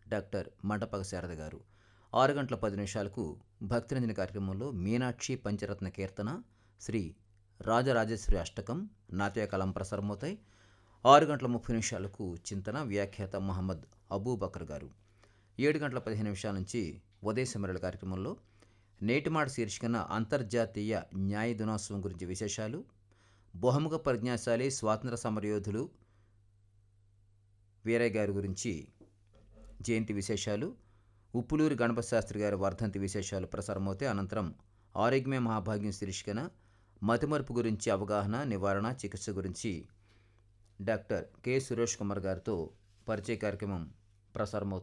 doctor మంటపక Sharada గారు ఆరు గంటల పది నిమిషాలకు భక్తిరంజన కార్యక్రమంలో మీనాక్షి పంచరత్న కీర్తన శ్రీ రాజరాజేశ్వరి అష్టకం నాట్యకలం ప్రసారమవుతాయి ఆరు గంటల ముప్పై నిమిషాలకు చింతన వ్యాఖ్యాత మహమ్మద్ అబూబకర్ గారు ఏడు గంటల పదిహేను నిమిషాల నుంచి ఉదయ సమరల కార్యక్రమంలో నేటిమాట శీర్షికన అంతర్జాతీయ న్యాయ దినోత్సవం గురించి విశేషాలు బహుముఖ ప్రజ్ఞాశాలి స్వాతంత్ర సమరయోధులు వీరయ్య గారి గురించి జయంతి విశేషాలు ఉప్పులూరి గణపతి శాస్త్రి గారి వర్ధంతి విశేషాలు ప్రసారమవుతాయి అనంతరం ఆరోగ్యమే మహాభాగ్యం శీర్షికన మతిమరుపు గురించి అవగాహన నివారణ చికిత్స గురించి డాక్టర్ కె సురేష్ కుమార్ గారితో పరిచయ కార్యక్రమం ప్రసారమవుతుంది